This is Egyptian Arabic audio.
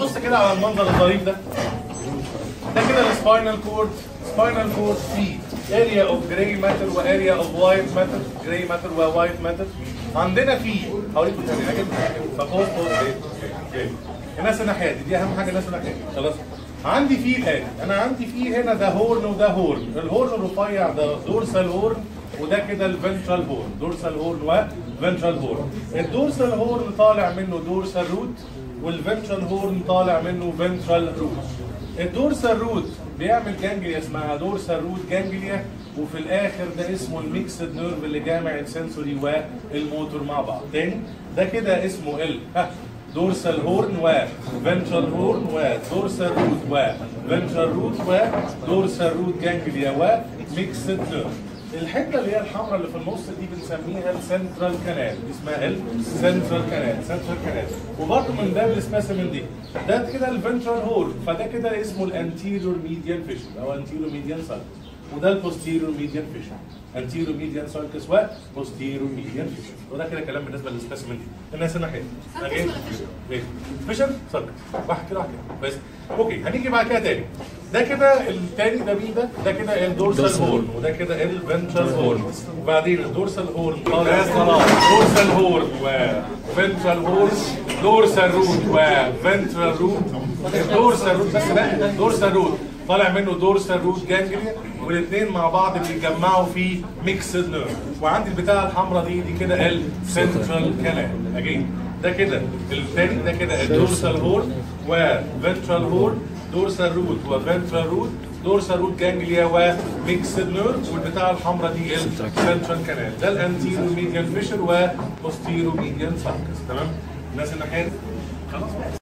بص كده على المنظر الظريف ده ده كده السباينال كورد سباينال كورد فيه اريا اوف جراي ماتر واريا اوف وايت ماتر جراي ماتر ووايت ماتر عندنا فيه هوريكم تاني هجيب فبوز بوز ايه الناس الناحيه دي دي اهم حاجه الناس الناحيه دي خلاص عندي فيه الاتي انا عندي فيه هنا ده هورن وده هورن الهورن الرفيع ده دورسال هورن وده كده الفنترال هورن دورسال هورن وفنترال هورن الدورسال هورن طالع منه دورسال روت والفنترال هورن طالع منه فنترال روت الدورسال روت بيعمل جانجليا اسمها دورسال روت جانجليا وفي الاخر ده اسمه الميكسد نيرف اللي جامع السنسوري والموتور مع بعض تاني ده كده اسمه ال ها دورسال هورن وفنترال هورن ودورسال روت وفنترال روت ودورسال روت جانجليا وميكسد نيرف الحته اللي هي الحمراء اللي في النص دي بنسميها السنترال كانال دي اسمها السنترال كانال سنترال كانال وبرضه من ده السبيسيمن دي ده كده الفنترال هورن فده كده اسمه الانتيريور ميديان فيشن او انتيريور ميديان سالكس وده البوستيريور ميديان فيشن انتيريور ميديان سالكس وبوستيريور ميديان فيشن وده كده كلام بالنسبه للسبيسيمن دي الناس الناحيه سالكس ولا فيشن؟ فيشن سالكس واحد كده واحد كده بس اوكي هنيجي بعد كده تاني ده كده التاني ده مين ده؟ ده كده الدورسال هورن وده كده الفنترال هورن وبعدين الدورسال هورن طالع دورسال هورن وفنترال هورن دورسال روت وفنترال روت الدورسال روت بس لا دورسال روت طالع منه دورسال روت جانجليا والاثنين مع بعض بيتجمعوا في ميكسد نيرف وعندي البتاعه الحمراء دي دي كده السنترال كانال اجين ده كده الثاني ده كده الدورسال هورن وفنترال هورن دورسال روت وفنترال روت دورسال روت جانجليا وميكسد نيرف والبتاعه الحمراء دي السنترال كانال ده الانتيرو ميديان فيشر وبوستيرو ميديان ساركس تمام الناس الناحيه دي خلاص